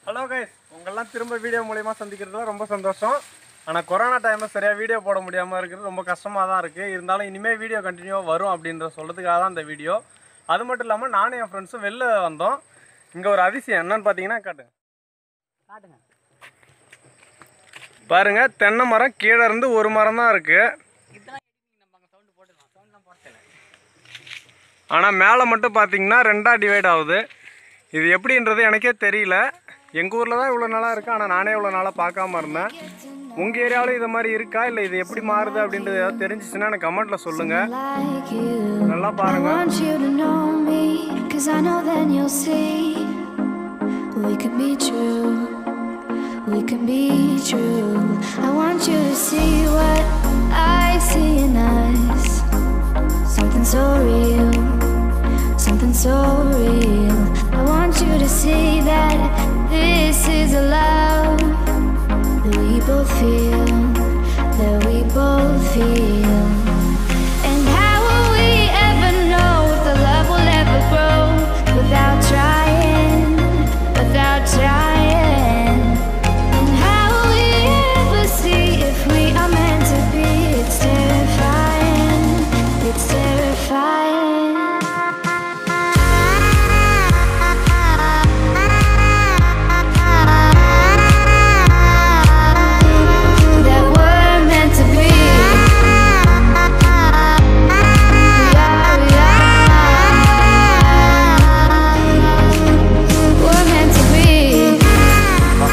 Hello guys உங்களெல்லாம் திரும்ப video மூலியமாக சந்திக்கிறதுல ரொம்ப சந்தோஷம் ஆனால் கொரோனா டைமில் சரியாக வீடியோ போட முடியாமல் இருக்கிறது ரொம்ப கஷ்டமாக தான் இருக்குது இருந்தாலும் இனிமேல் வீடியோ கண்டினியூவாக வரும் அப்படின்ற சொல்கிறதுக்காக தான் இந்த வீடியோ அது மட்டும் இல்லாமல் நானும் என் ஃப்ரெண்ட்ஸும் வெளில வந்தோம் இங்கே ஒரு அதிசயம் என்னன்னு பார்த்தீங்கன்னா காட்டுங்க காட்டுங்க பாருங்க தென்னை மரம் கீழே இருந்து ஒரு மரம் தான் இருக்குது இதெல்லாம் editing நம்ம அங்கே சவுண்டு போட்டுடலாம் சவுண்ட்லாம் போட்டல ஆனால் மேலே மட்டும் பார்த்தீங்கன்னா ரெண்டாக டிவைட் ஆகுது இது எப்படின்றது எனக்கே தெரியல எங்கள் ஊரில் தான் இவ்வளோ நாளாக இருக்குது ஆனால் நானே இவ்வளோ நாளாக பார்க்காம இருந்தேன் உங்கள் ஏரியாவிலும் இது மாதிரி இருக்கா இல்லை இது எப்படி மாறுது அப்படின்றது ஏதாவது தெரிஞ்சிச்சுன்னா எனக்கு கமெண்ட்டில் சொல்லுங்கள் like you. நல்லா I பாருங்க want you to know me, cause I know then you'll see we could be true. We can be true. I want you to see what I see in us. Something so real, something so real. I want you to see that this is a love that we both feel, that we both feel. And how will we ever know if the love will ever grow without trying, without trying? And how will we ever see if we are meant to be? It's terrifying, it's terrifying. That we're meant to be. We're meant to be.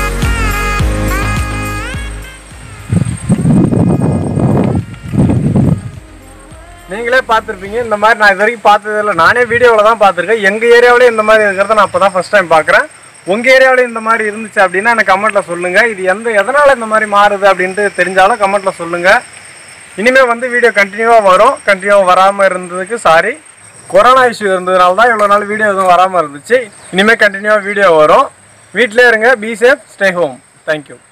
நீங்களே பார்த்துருப்பீங்க இந்த மாதிரி நான் இது வரைக்கும் பார்த்தது இல்லை நானே வீடியோவில் தான் பார்த்துருக்கேன் எங்கள் ஏரியாவிலே இந்த மாதிரி இருக்கிறத நான் இப்போ தான் ஃபஸ்ட் டைம் பார்க்குறேன் உங்கள் ஏரியாவிலே இந்த மாதிரி இருந்துச்சு அப்படின்னா எனக்கு கமெண்ட்டில் சொல்லுங்கள் இது எந்த எதனால் இந்த மாதிரி மாறுது அப்படின்ட்டு தெரிஞ்சாலும் கமெண்ட்டில் சொல்லுங்கள் இனிமேல் வந்து வீடியோ கண்டினியூவாக வரும் கண்டினியூவாக வராமல் இருந்ததுக்கு சாரி கொரோனா இஷ்யூ இருந்ததுனால தான் இவ்வளோ நாள் வீடியோ எதுவும் வராமல் இருந்துச்சு இனிமேல் கண்டினியூவாக வீடியோ வரும் வீட்டிலே இருங்க be safe stay home thank you